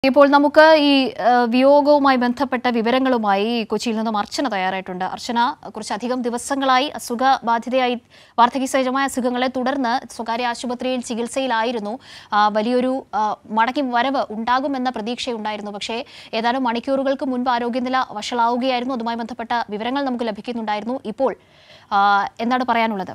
ഇപ്പോൾ നമുക്ക് ഈ ആ, വിയോഗവുമായി ബന്ധപ്പെട്ട വിവരങ്ങളുമായി കൊച്ചിയിൽ നിന്നും അർച്ചന തയ്യാറായിട്ടുണ്ട് അർച്ചന കുറച്ചധികം ദിവസങ്ങളായി അസുഖ ബാധിതയായി വാർദ്ധക്യസഹജമായ അസുഖങ്ങളെ തുടർന്ന് സ്വകാര്യ ആശുപത്രിയിൽ ചികിത്സയിലായിരുന്നു ആ, വലിയൊരു ആ, മടക്കി വരവ് ഉണ്ടാകുമെന്ന പ്രതീക്ഷയുണ്ടായിരുന്നു പക്ഷേ ഏതാനും മണിക്കൂറുകൾക്ക് മുൻപ് ആരോഗ്യനില വഷളാവുകയായിരുന്നു അതുമായി ബന്ധപ്പെട്ട വിവരങ്ങൾ നമുക്ക് ലഭിക്കുന്നുണ്ടായിരുന്നു ഇപ്പോൾ ആ, എന്താണ് പറയാനുള്ളത്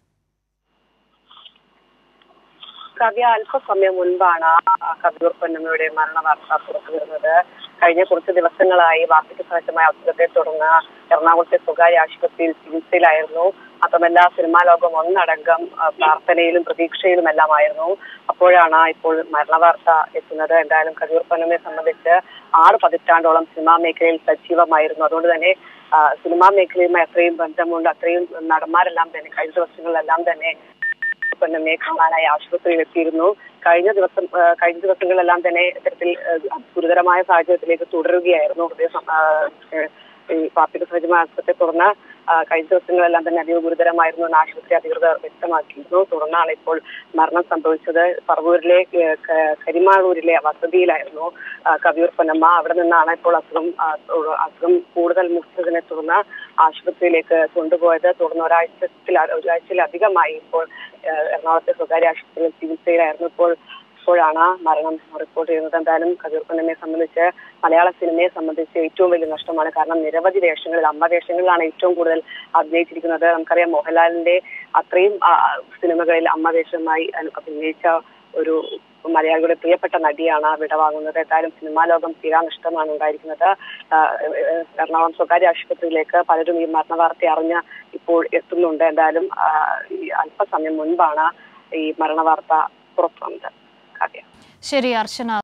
കവ്യ അല്പസമയം മുൻപാണ് ആ കവിയൂർ പൊന്നമ്മയുടെ മരണ വാർത്ത പുറത്തു വരുന്നത് കഴിഞ്ഞ കുറച്ച് ദിവസങ്ങളായി വാർദ്ധക്യ സഹജമായ അസുഖത്തെ തുടർന്ന് എറണാകുളത്തെ സ്വകാര്യ ആശുപത്രിയിൽ ചികിത്സയിലായിരുന്നു മാത്രമല്ല സിനിമാ ലോകം ഒന്നടങ്കം ആ, പ്രാർത്ഥനയിലും പ്രതീക്ഷയിലും എല്ലാമായിരുന്നു അപ്പോഴാണ് ഇപ്പോൾ മരണവാർത്ത എത്തുന്നത് എന്തായാലും കവിയൂർ പൊന്നമ്മയെ സംബന്ധിച്ച് ആറ് പതിറ്റാണ്ടോളം സിനിമാ മേഖലയിൽ സജീവമായിരുന്നു അതുകൊണ്ട് തന്നെ ആ, സിനിമാ മേഖലയുമായി അത്രയും ബന്ധമുണ്ട് അത്രയും നടന്മാരെല്ലാം തന്നെ കഴിഞ്ഞ ദിവസങ്ങളിലെല്ലാം തന്നെ പൊന്നമ്മയെ കാണാനായി ആശുപത്രിയിൽ എത്തിയിരുന്നു കഴിഞ്ഞ ദിവസം ആ, കഴിഞ്ഞ ദിവസങ്ങളിലെല്ലാം തന്നെ ഇത്തരത്തിൽ ആ, ഗുരുതരമായ സാഹചര്യത്തിലേക്ക് തുടരുകയായിരുന്നു ഹൃദയ സം- ആ, ഏഹ്, ഈ വാർദ്ധക്യ സഹജമായ അസുഖത്തെ തുടർന്ന് ആ, കഴിഞ്ഞ ദിവസങ്ങളെല്ലാം തന്നെ അതീവ ഗുരുതരമായിരുന്നു എന്ന് ആശുപത്രി അധികൃതർ വ്യക്തമാക്കിയിരുന്നു തുടർന്നാണ് ഇപ്പോൾ മരണം സംഭവിച്ചത് പറവൂരിലെ ഏഹ്, ക- കരിമാളൂരിലെ വസതിയിലായിരുന്നു ആ, കവിയൂർ പൊന്നമ്മ അവിടെ നിന്നാണ് ഇപ്പോൾ അസുഖം ആ, ഉ- അസുഖം കൂടുതൽ മുറിച്ചതിനെ തുടർന്ന് ആശുപത്രിയിലേക്ക് കൊണ്ടുപോയത് തുടർന്ന് ഒരാഴ്ചത്തിൽ ഒരാഴ്ചയിലധികമായി ഇപ്പോൾ ഏഹ്, എറണാകുളത്തെ സ്വകാര്യ ആശുപത്രിയിൽ ചികിത്സയിലായിരുന്നു ഇപ്പോൾ ഇപ്പോഴാണ് മരണം റിപ്പോർട്ട് ചെയ്യുന്നത് എന്തായാലും കതിർ പൊന്നമ്മയെ സംബന്ധിച്ച് മലയാള സിനിമയെ സംബന്ധിച്ച് ഏറ്റവും വലിയ നഷ്ടമാണ് കാരണം നിരവധി വേഷങ്ങളിൽ അമ്മ വേഷങ്ങളിലാണ് ഏറ്റവും കൂടുതൽ അഭിനയിച്ചിരിക്കുന്നത് നമുക്കറിയാം മോഹൻലാലിന്റെ അത്രയും ആ, സിനിമകളിൽ അമ്മ വേഷമായി അനു- അഭിനയിച്ച ഒരു മലയാളികളുടെ പ്രിയപ്പെട്ട നടിയാണ് വിടവാങ്ങുന്നത് എന്തായാലും സിനിമാ ലോകം തീരാ നഷ്ടമാണ് ഉണ്ടായിരിക്കുന്നത് ആ, ഏഹ്, എറണാകുളം സ്വകാര്യ ആശുപത്രിയിലേക്ക് പലരും ഈ മരണവാർത്ത അറിഞ്ഞ് ഇപ്പോൾ എത്തുന്നുണ്ട് എന്തായാലും ആ, ഈ അല്പസമയം മുൻപാണ് ഈ മരണവാർത്ത പുറത്തു വന്നത് കാവ്യ ശരി അർച്ചന